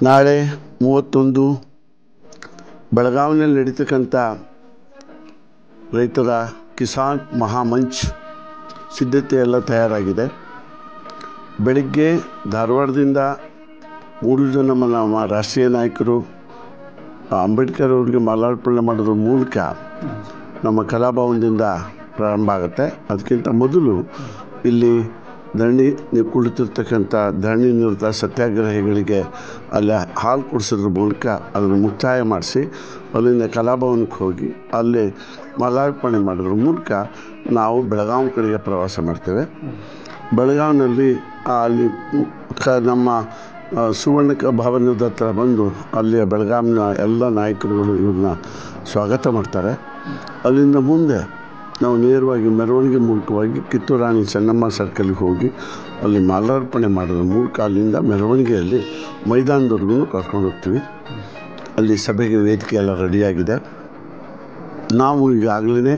ನಾಳೆ ಮೂವತ್ತೊಂದು ಬೆಳಗಾವಿನಲ್ಲಿ ನಡೀತಕ್ಕಂಥ ರೈತರ ಕಿಸಾನ್ ಮಹಾಮಂಚ್ ಸಿದ್ಧತೆ ಎಲ್ಲ ತಯಾರಾಗಿದೆ ಬೆಳಿಗ್ಗೆ ಧಾರವಾಡದಿಂದ ಮೂರು ಜನ ನಮ್ಮ ನಮ್ಮ ರಾಷ್ಟ್ರೀಯ ನಾಯಕರು ಅಂಬೇಡ್ಕರ್ ಅವರಿಗೆ ಮಾಲಾರ್ಪಣೆ ಮಾಡೋದ್ರ ಮೂಲಕ ನಮ್ಮ ಕಲಾಭವನದಿಂದ ಪ್ರಾರಂಭ ಆಗುತ್ತೆ ಅದಕ್ಕಿಂತ ಮೊದಲು ಇಲ್ಲಿ ಧರಣಿ ನೀವು ಕುಳಿತಿರ್ತಕ್ಕಂಥ ಧರಣಿ ನಿರತ ಸತ್ಯಾಗ್ರಹಿಗಳಿಗೆ ಅಲ್ಲಿ ಹಾಲು ಕುಡಿಸೋದ್ರ ಮೂಲಕ ಅದನ್ನು ಮುಕ್ತಾಯ ಮಾಡಿಸಿ ಅಲ್ಲಿಂದ ಕಲಾಭವನಕ್ಕೆ ಹೋಗಿ ಅಲ್ಲಿ ಮಾಲಾರ್ಪಣೆ ಮಾಡೋದ್ರ ಮೂಲಕ ನಾವು ಬೆಳಗಾವಿ ಕಡೆಗೆ ಪ್ರವಾಸ ಮಾಡ್ತೇವೆ ಬೆಳಗಾವಿನಲ್ಲಿ ಅಲ್ಲಿ ಕ ನಮ್ಮ ಆ, ಸುವರ್ಣ ಕ- ಭವನದ ಹತ್ರ ಬಂದು ಅಲ್ಲಿಯ ಬೆಳಗಾವಿನ ಎಲ್ಲ ನಾಯಕರುಗಳು ಇವ್ರನ್ನ ಸ್ವಾಗತ ಮಾಡ್ತಾರೆ ಅಲ್ಲಿಂದ ಮುಂದೆ ನಾವು ನೇರವಾಗಿ ಮೆರವಣಿಗೆ ಮೂಲಕವಾಗಿ ಕಿತ್ತೂರು ರಾಣಿ ಚೆನ್ನಮ್ಮ ಸರ್ಕಲ್ಗೆ ಹೋಗಿ ಅಲ್ಲಿ ಮಾಲಾರ್ಪಣೆ ಮಾಡೋದ್ರ ಮೂಲಕ ಅಲ್ಲಿಂದ ಮೆರವಣಿಗೆಯಲ್ಲಿ ಮೈದಾನದವರೆಗೂ ಕರ್ಕೊಂಡು ಹೋಗ್ತೀವಿ ಅಲ್ಲಿ ಸಭೆಗೆ ವೇದಿಕೆ ಎಲ್ಲ ರೆಡಿಯಾಗಿದೆ ನಾವು ಈಗಾಗಲೇ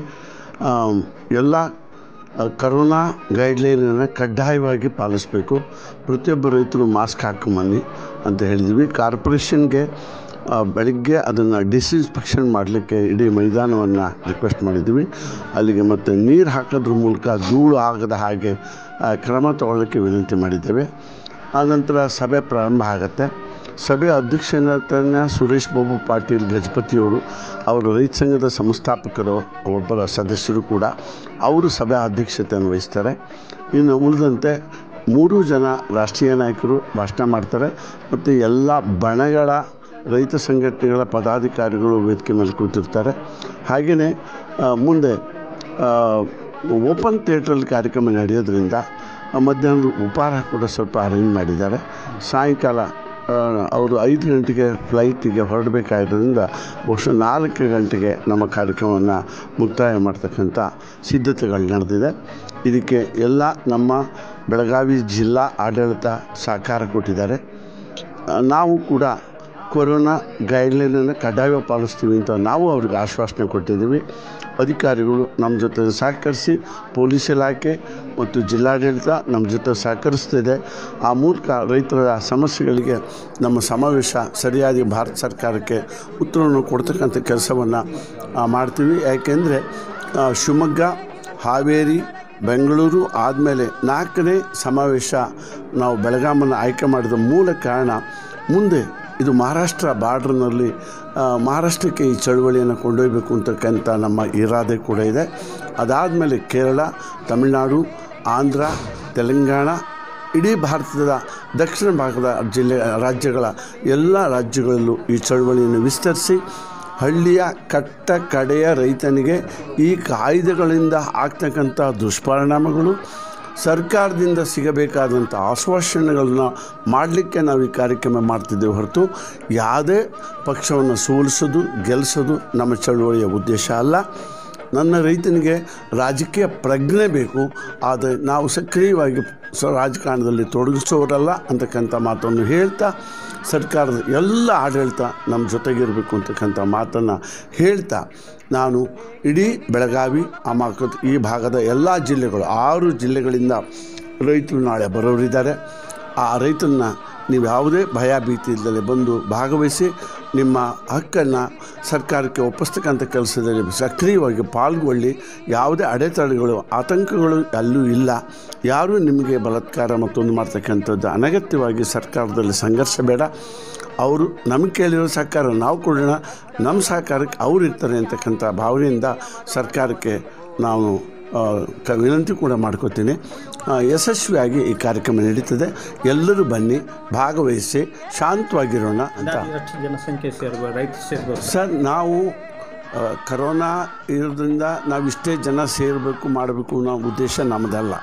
ಎಲ್ಲ ಆ, ಕರೋನಾ ಗೈಡ್ಲೈನನ್ನು ಕಡ್ಡಾಯವಾಗಿ ಪಾಲಿಸಬೇಕು ಪ್ರತಿಯೊಬ್ಬ ರೈತರು ಮಾಸ್ಕ್ ಹಾಕೊಂಬನ್ನಿ ಅಂತ ಹೇಳಿದ್ವಿ ಕಾರ್ಪೊರೇಷನ್ಗೆ ಆ, ಬೆಳಗ್ಗೆ ಅದನ್ನು ಡಿಸ್ಇನ್ಫೆಕ್ಷನ್ ಮಾಡಲಿಕ್ಕೆ ಇಡೀ ಮೈದಾನವನ್ನು ರಿಕ್ವೆಸ್ಟ್ ಮಾಡಿದ್ವಿ ಅಲ್ಲಿಗೆ ಮತ್ತು ನೀರು ಹಾಕೋದ್ರ ಮೂಲಕ ಧೂಳು ಆಗದ ಹಾಗೆ ಆ, ಕ್ರಮ ತಗೊಳ್ಳೋಕ್ಕೆ ವಿನಂತಿ ಮಾಡಿದ್ದೇವೆ ಆನಂತರ ಸಭೆ ಪ್ರಾರಂಭ ಆಗುತ್ತೆ ಸಭೆ ಅಧ್ಯಕ್ಷನ ಸುರೇಶ್ ಬಾಬು ಪಾಟೀಲ್ ಗಜಪತಿಯವರು ಅವರು ರೈತ ಸಂಘದ ಸಂಸ್ಥಾಪಕರು ಒಬ್ಬರ ಸದಸ್ಯರು ಕೂಡ ಅವರು ಸಭೆ ಅಧ್ಯಕ್ಷತೆಯನ್ನು ವಹಿಸ್ತಾರೆ ಇನ್ನು ಉಳಿದಂತೆ ಮೂರು ಜನ ರಾಷ್ಟ್ರೀಯ ನಾಯಕರು ಭಾಷಣ ಮಾಡ್ತಾರೆ ಮತ್ತು ಎಲ್ಲ ಬಣಗಳ ರೈತ ಸಂಘಟನೆಗಳ ಪದಾಧಿಕಾರಿಗಳು ವೇದಿಕೆ ಮೇಲೆ ಕೂತಿರ್ತಾರೆ ಹಾಗೆಯೇ ಆ, ಮುಂದೆ ಆ, ಓಪನ್ ಥಿಯೇಟ್ರಲ್ಲಿ ಕಾರ್ಯಕ್ರಮ ನಡೆಯೋದ್ರಿಂದ ಆ, ಮಧ್ಯಾಹ್ನದ ಉಪಹಾರ ಕೂಡ ಸ್ವಲ್ಪ ಅರೇಂಜ್ ಮಾಡಿದ್ದಾರೆ ಸಾಯಂಕಾಲ ಆ, ಅವರು ಐದು ಗಂಟೆಗೆ ಫ್ಲೈಟಿಗೆ ಹೊರಡಬೇಕಾಗಿರೋದ್ರಿಂದ ಬಹುಶಃ ನಾಲ್ಕು ಗಂಟೆಗೆ ನಮ್ಮ ಕಾರ್ಯಕ್ರಮವನ್ನು ಮುಕ್ತಾಯ ಮಾಡ್ತಕ್ಕಂಥ ಸಿದ್ಧತೆಗಳು ನಡೆದಿದೆ ಇದಕ್ಕೆ ಎಲ್ಲ ನಮ್ಮ ಬೆಳಗಾವಿ ಜಿಲ್ಲಾ ಆಡಳಿತ ಸಹಕಾರ ಕೊಟ್ಟಿದ್ದಾರೆ ಆ, ನಾವು ಕೂಡ ಕೊರೋನಾ ಗೈಡ್ಲೈನನ್ನು ಕಡ್ಡಾಯ ಪಾಲಿಸ್ತೀವಿ ಅಂತ ನಾವು ಅವ್ರಿಗೆ ಆಶ್ವಾಸನೆ ಕೊಟ್ಟಿದ್ದೀವಿ ಅಧಿಕಾರಿಗಳು ನಮ್ಮ ಜೊತೆ ಸಹಕರಿಸಿ ಪೊಲೀಸ್ ಇಲಾಖೆ ಮತ್ತು ಜಿಲ್ಲಾಡಳಿತ ನಮ್ಮ ಜೊತೆ ಸಹಕರಿಸ್ತಿದೆ ಆ ಮೂಲಕ ರೈತರ ಸಮಸ್ಯೆಗಳಿಗೆ ನಮ್ಮ ಸಮಾವೇಶ ಸರಿಯಾಗಿ ಭಾರತ ಸರ್ಕಾರಕ್ಕೆ ಉತ್ತರವನ್ನು ಕೊಡ್ತಕ್ಕಂಥ ಕೆಲಸವನ್ನು ಮಾಡ್ತೀವಿ ಯಾಕೆಂದರೆ ಶಿವಮೊಗ್ಗ ಹಾವೇರಿ ಬೆಂಗಳೂರು ಆದಮೇಲೆ ನಾಲ್ಕನೇ ಸಮಾವೇಶ ನಾವು ಬೆಳಗಾಮನ್ನು ಆಯ್ಕೆ ಮಾಡಿದ ಮೂಲ ಕಾರಣ ಮುಂದೆ ಇದು ಮಹಾರಾಷ್ಟ್ರ ಬಾರ್ಡ್ರ್ನಲ್ಲಿ ಮಹಾರಾಷ್ಟ್ರಕ್ಕೆ ಈ ಚಳುವಳಿಯನ್ನು ಕೊಂಡೊಯ್ಯಬೇಕು ಅಂತಕ್ಕಂಥ ನಮ್ಮ ಇರಾದೆ ಕೂಡ ಇದೆ ಅದಾದಮೇಲೆ ಕೇರಳ ತಮಿಳುನಾಡು ಆಂಧ್ರ ತೆಲಂಗಾಣ ಇಡೀ ಭಾರತದ ದಕ್ಷಿಣ ಭಾಗದ ಜಿಲ್ಲೆ ರಾಜ್ಯಗಳ ಎಲ್ಲ ರಾಜ್ಯಗಳಲ್ಲೂ ಈ ಚಳುವಳಿಯನ್ನು ವಿಸ್ತರಿಸಿ ಹಳ್ಳಿಯ ಕಟ್ಟ ಕಡೆಯ ರೈತನಿಗೆ ಈ ಕಾಯ್ದೆಗಳಿಂದ ಆಗ್ತಕ್ಕಂಥ ದುಷ್ಪರಿಣಾಮಗಳು ಸರ್ಕಾರದಿಂದ ಸಿಗಬೇಕಾದಂಥ ಆಶ್ವಾಸನೆಗಳನ್ನ ಮಾಡಲಿಕ್ಕೆ ನಾವು ಈ ಕಾರ್ಯಕ್ರಮ ಮಾಡ್ತಿದ್ದೇವೆ ಹೊರತು ಯಾವುದೇ ಪಕ್ಷವನ್ನು ಸೋಲಿಸೋದು ಗೆಲ್ಲಿಸೋದು ನಮ್ಮ ಚಳುವಳಿಯ ಉದ್ದೇಶ ಅಲ್ಲ ನನ್ನ ರೈತನಿಗೆ ರಾಜಕೀಯ ಪ್ರಜ್ಞೆ ಬೇಕು ಆದರೆ ನಾವು ಸಕ್ರಿಯವಾಗಿ ಸ ರಾಜಕಾರಣದಲ್ಲಿ ತೊಡಗಿಸೋರಲ್ಲ ಅಂತಕ್ಕಂಥ ಮಾತನ್ನು ಹೇಳ್ತಾ ಸರ್ಕಾರದ ಎಲ್ಲ ಆಡಳಿತ ನಮ್ಮ ಜೊತೆಗಿರಬೇಕು ಅಂತಕ್ಕಂಥ ಮಾತನ್ನು ಹೇಳ್ತಾ ನಾನು ಇಡೀ ಬೆಳಗಾವಿ ಅಮಾಕ ಈ ಭಾಗದ ಎಲ್ಲ ಜಿಲ್ಲೆಗಳು ಆರು ಜಿಲ್ಲೆಗಳಿಂದ ರೈತರು ನಾಳೆ ಬರೋರಿದ್ದಾರೆ ಆ ರೈತರನ್ನ ನೀವು ಯಾವುದೇ ಭಯ ಭೀತಿ ಇಲ್ಲದೆ ಬಂದು ಭಾಗವಹಿಸಿ ನಿಮ್ಮ ಹಕ್ಕನ್ನು ಸರ್ಕಾರಕ್ಕೆ ಒಪ್ಪಿಸ್ತಕ್ಕಂಥ ಕೆಲಸದಲ್ಲಿ ಸಕ್ರಿಯವಾಗಿ ಪಾಲ್ಗೊಳ್ಳಿ ಯಾವುದೇ ಅಡೆತಡೆಗಳು ಆತಂಕಗಳು ಅಲ್ಲೂ ಇಲ್ಲ ಯಾರೂ ನಿಮಗೆ ಬಲಾತ್ಕಾರ ಮತ್ತೊಂದು ಮಾಡ್ತಕ್ಕಂಥದ್ದು ಅನಗತ್ಯವಾಗಿ ಸರ್ಕಾರದಲ್ಲಿ ಸಂಘರ್ಷ ಬೇಡ ಅವರು ನಮಗೆ ಕೇಳಿರೋ ಸಹಕಾರ ನಾವು ಕೊಡೋಣ ನಮ್ಮ ಸಹಕಾರಕ್ಕೆ ಅವ್ರು ಇರ್ತಾರೆ ಅಂತಕ್ಕಂಥ ಭಾವನೆಯಿಂದ ಸರ್ಕಾರಕ್ಕೆ ನಾವು ಆ, ಕ ವಿನಂತಿ ಕೂಡ ಮಾಡ್ಕೋತೀನಿ ಆ, ಯಶಸ್ವಿಯಾಗಿ ಈ ಕಾರ್ಯಕ್ರಮ ನಡೀತದೆ ಎಲ್ಲರೂ ಬನ್ನಿ ಭಾಗವಹಿಸಿ ಶಾಂತವಾಗಿರೋಣ ಅಂತ ಎಷ್ಟು ಜನಸಂಖ್ಯೆ ಸೇರ್ಬೋದು ರೈತರು ಸೇರ್ಬೋದು ಸರ್ ನಾವು ಆ, ಕರೋನಾ ಇರೋದ್ರಿಂದ ನಾವು ಇಷ್ಟೇ ಜನ ಸೇರಬೇಕು ಮಾಡಬೇಕು ಅನ್ನೋ ಉದ್ದೇಶ ನಮ್ಮದಲ್ಲ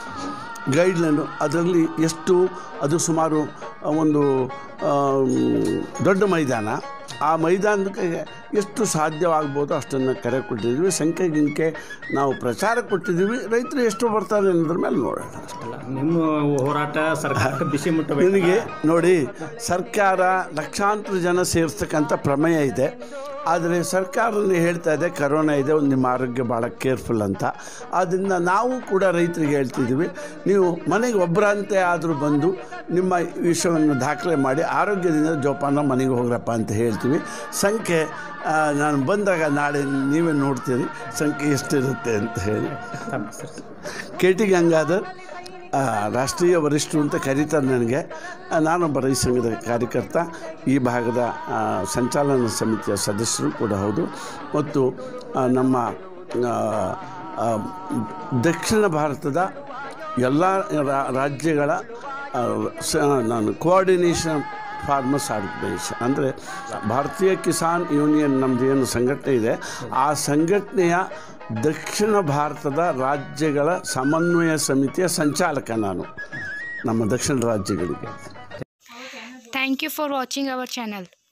ಗೈಡ್ಲೈನು ಅದರಲ್ಲಿ ಎಷ್ಟು ಅದು ಸುಮಾರು ಒಂದು ಆಮ್, ದೊಡ್ಡ ಮೈದಾನ ಆ ಮೈದಾನಕ್ಕೆ ಎಷ್ಟು ಸಾಧ್ಯವಾಗ್ಬೋದು ಅಷ್ಟನ್ನು ಕರೆ ಕೊಟ್ಟಿದ್ದೀವಿ ಸಂಖ್ಯೆ ಗಿಂಕೆ ನಾವು ಪ್ರಚಾರ ಕೊಟ್ಟಿದ್ದೀವಿ ರೈತರು ಎಷ್ಟು ಬರ್ತಾರೆ ಅನ್ನೋದ್ರ ಮೇಲೆ ನೋಡೋಣ ಅಷ್ಟೇ ಅಲ್ಲ ನಿಮ್ಮ ಹೋರಾಟ ಸರ್ಕಾರಕ್ಕೆ ಬಿಸಿ ಮುಟ್ಟಬೇಕು ನಿನಗೆ ನೋಡಿ ಸರ್ಕಾರ ಲಕ್ಷಾಂತರ ಜನ ಸೇರಿಸ್ತಕ್ಕಂಥ ಪ್ರಮೇಯ ಇದೆ ಆದರೆ ಸರ್ಕಾರನೇ ಹೇಳ್ತಾ ಇದೆ ಕರೋನಾ ಇದೆ ಒಂದು ನಿಮ್ಮ ಆರೋಗ್ಯ ಭಾಳ ಕೇರ್ಫುಲ್ ಅಂತ ಆದ್ದರಿಂದ ನಾವು ಕೂಡ ರೈತರಿಗೆ ಹೇಳ್ತಿದ್ದೀವಿ ನೀವು ಮನೆಗೆ ಒಬ್ಬರಂತೆ ಆದರೂ ಬಂದು ನಿಮ್ಮ ವಿಷಯವನ್ನು ದಾಖಲೆ ಮಾಡಿ ಆರೋಗ್ಯದಿಂದ ಜೋಪಾನ ಮನೆಗೆ ಹೋಗ್ರಪ್ಪ ಅಂತ ಹೇಳ್ತೀವಿ ಸಂಖ್ಯೆ ಆ, ನಾನು ಬಂದಾಗ ನಾಳೆ ನೀವೇ ನೋಡ್ತೀರಿ ಸಂಖ್ಯೆ ಎಷ್ಟಿರುತ್ತೆ ಅಂತ ಹೇಳಿ ತಮ್ಮ ಸರ್ ಕೆ ಟಿ ಗಂಗಾಧರ್ ಆ, ರಾಷ್ಟ್ರೀಯ ವರಿಷ್ಠರು ಅಂತ ಕರೀತಾರೆ ನನಗೆ ಆ, ನಾನೊಬ್ಬ ರೈತ ಸಂಘದ ಕಾರ್ಯಕರ್ತ ಈ ಭಾಗದ ಆ, ಸಂಚಾಲನಾ ಸಮಿತಿಯ ಸದಸ್ಯರು ಕೂಡ ಹೌದು ಮತ್ತು ಆ, ನಮ್ಮ ಆ, ಆ, ದಕ್ಷಿಣ ಭಾರತದ ಎಲ್ಲ ರಾ- ರಾಜ್ಯಗಳ ಆ, ಸ- ನಾನು ಕೋಆರ್ಡಿನೇಷನ್ ಫಾರ್ಮರ್ಸ್ ಆರ್ಗನೈಸೇಷನ್ ಅಂದರೆ ಭಾರತೀಯ ಕಿಸಾನ್ ಯೂನಿಯನ್ ನಮ್ಮದು ಏನು ಸಂಘಟನೆ ಇದೆ ಆ ಸಂಘಟನೆಯ ದಕ್ಷಿಣ ಭಾರತದ ರಾಜ್ಯಗಳ ಸಮನ್ವಯ ಸಮಿತಿಯ ಸಂಚಾಲಕ ನಾನು ನಮ್ಮ ದಕ್ಷಿಣ ರಾಜ್ಯಗಳಿಗೆ Thank you for watching our channel.